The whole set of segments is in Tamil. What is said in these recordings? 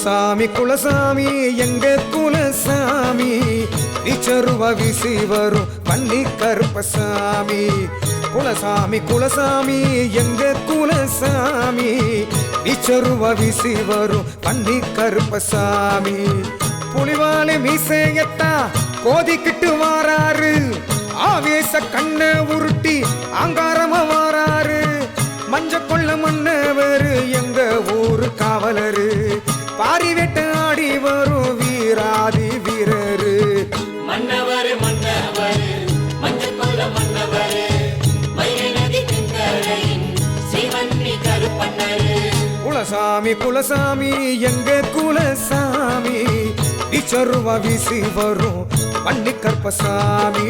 குலசாமி குலசாமி எங்க குலசாமி விச்சருவ விசி வரும் பன்னி கருப்பசாமி குலசாமி குலசாமி எங்க குலசாமி விச்சருவ விசி வரும் பன்னி கருப்பசாமி புலிவாலி மீசையத்தா கோதிக்கிட்டு வாராரு ஆவேச கண்ண உருட்டி ஆங்காரமா வாராரு மஞ்ச கொள்ள மன்னவரு எங்க ஊரு காவலரு பாரி வெட்ட ஆடி வரும் வீராதி வீரரு மன்னவர் மன்னவர் மஞ்சள் கொல்ல மன்னவர் வைகை நதி தென்கரையின் சிவன்னி கருப்பண்ணரு குலசாமி குலசாமி எங்க குலசாமி இச்சருவ வீசி வரும் வன்னி கற்பசாமி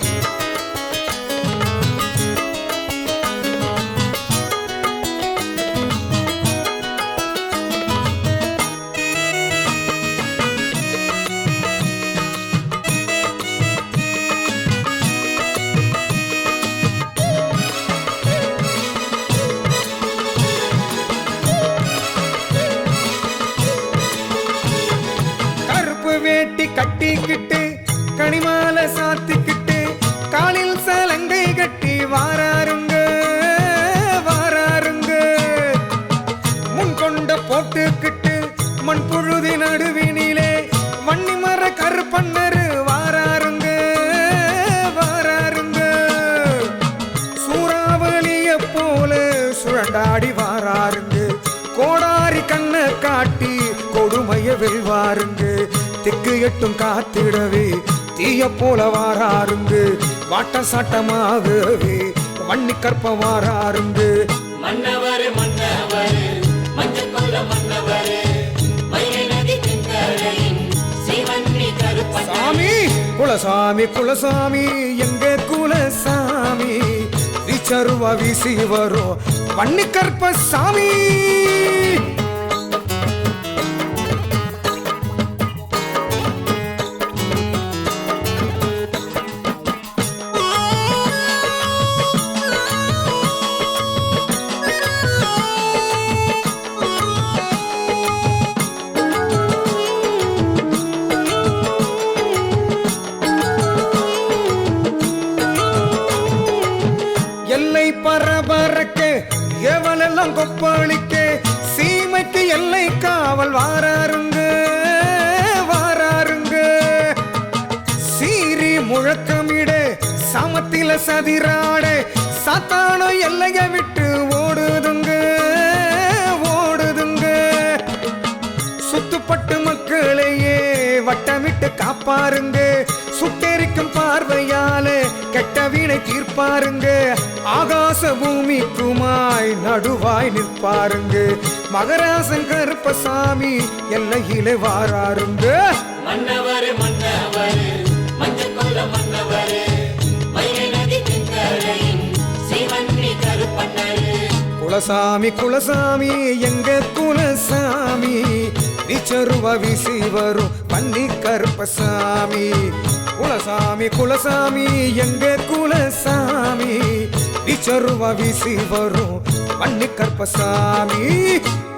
கருப்பு வேட்டி கட்டிக்கிட்டு கனிமால சாத்திக்கிட்டு காலில் சலங்கை கட்டி வாராருங்க வாராருங்க முன் கொண்ட போட்டுக்கிட்டு மண் புழுதி நடுவினிலே வன்னிமர கருப்பண்ணரு வாராருங்க வாராருங்க சூறாவளிய போல சுழண்டாடி வாராருங்க கோடாரி கண்ணை காட்டி கொடுமைய வெல்வாருங்க திக்கு எட்டும் காத்திடவே தீய போல வாராருங்க வாட்ட சாட்டமாகவே வன்னி கற்ப வாராருங்க மன்னவர் மன்னவர் மஞ்சள் கொல்ல மன்னவர் வைகை நதி தென்கரையின் சிவன்னி கருப்பண்ணரு சாமி குலசாமி குலசாமி எங்க குலசாமி விச்சருவ விசி வரும் வன்னி கற்ப சாமி எல்லை பரபரக்க எவனெல்லாம் கொப்பளிக்க சீமைக்கு எல்லை காவல் வாராருங்க வாராருங்க சீறி முழக்கமிட சமத்தில சதிராட சாத்தானோ எல்லைய விட்டு ஓடுதுங்க ஓடுதுங்க சுத்துப்பட்டு மக்களையே வட்டமிட்டு காப்பாருங்க சுட்டெரிக்கும் பார்வையால கெட்ட வீணை தீர்ப்பாருங்க ஆகாச பூமிக்குமாய் நடுவாய் நிற்பாருங்க மகராசன் கருப்பசாமி எல்லையிலே வாராருங்க மன்னவர் மன்னவர் மஞ்சள் கொல்ல மன்னவர் வைகை நதி தென்கரையின் சிவன்னி கருப்பண்ணரு குலசாமி குலசாமி எங்க குலசாமி விச்சருவ விசி வரும் பன்னி கருப்பசாமி குலசாமி குலசாமி எங்க குலசாமி விச்சருவ விசி வரும் பன்னி கருப்பசாமி